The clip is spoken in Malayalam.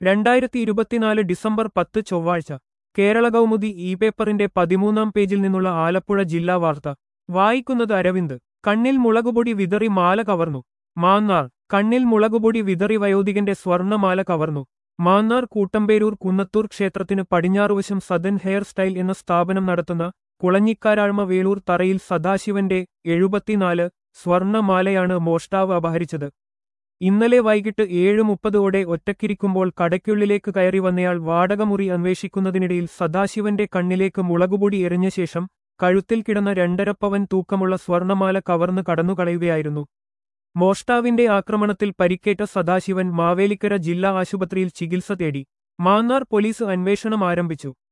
രണ്ടായിരത്തി ഇരുപത്തിനാല് ഡിസംബർ പത്ത് ചൊവ്വാഴ്ച കേരള കൗമുദി ഇ പേപ്പറിന്റെ പതിമൂന്നാം പേജിൽ നിന്നുള്ള ആലപ്പുഴ ജില്ലാ വാർത്ത വായിക്കുന്നത് അരവിന്ദ് കണ്ണിൽ മുളകുപൊടി വിതറി മാല കവർന്നു മാന്നാർ കണ്ണിൽ മുളകുപൊടി വിതറി വയോധികന്റെ സ്വർണമാല കവർന്നു മാന്നാർ കൂട്ടമ്പേരൂർ കുന്നത്തൂർ ക്ഷേത്രത്തിന് പടിഞ്ഞാറുവശം സദൻ ഹെയർ സ്റ്റൈൽ എന്ന സ്ഥാപനം നടത്തുന്ന കുളഞ്ഞിക്കാരാഴ്മ വേളൂർ തറയിൽ സദാശിവന്റെ എഴുപത്തിനാല് സ്വർണമാലയാണ് മോഷ്ടാവ് അപഹരിച്ചത് ഇന്നലെ വൈകിട്ട് ഏഴ് മുപ്പതോടെ ഒറ്റക്കിരിക്കുമ്പോൾ കടയ്ക്കുള്ളിലേക്ക് കയറി വന്നയാൾ വാടകമുറി അന്വേഷിക്കുന്നതിനിടയിൽ സദാശിവന്റെ കണ്ണിലേക്ക് മുളകുപൊടി എറിഞ്ഞ ശേഷം കഴുത്തിൽ കിടന്ന രണ്ടരപ്പവൻ തൂക്കമുള്ള സ്വർണമാല കവർന്ന് കടന്നുകളയുകയായിരുന്നു മോഷ്ടാവിന്റെ ആക്രമണത്തിൽ പരിക്കേറ്റ സദാശിവൻ മാവേലിക്കര ജില്ലാ ആശുപത്രിയിൽ ചികിത്സ തേടി മാന്നാർ പോലീസ് അന്വേഷണം ആരംഭിച്ചു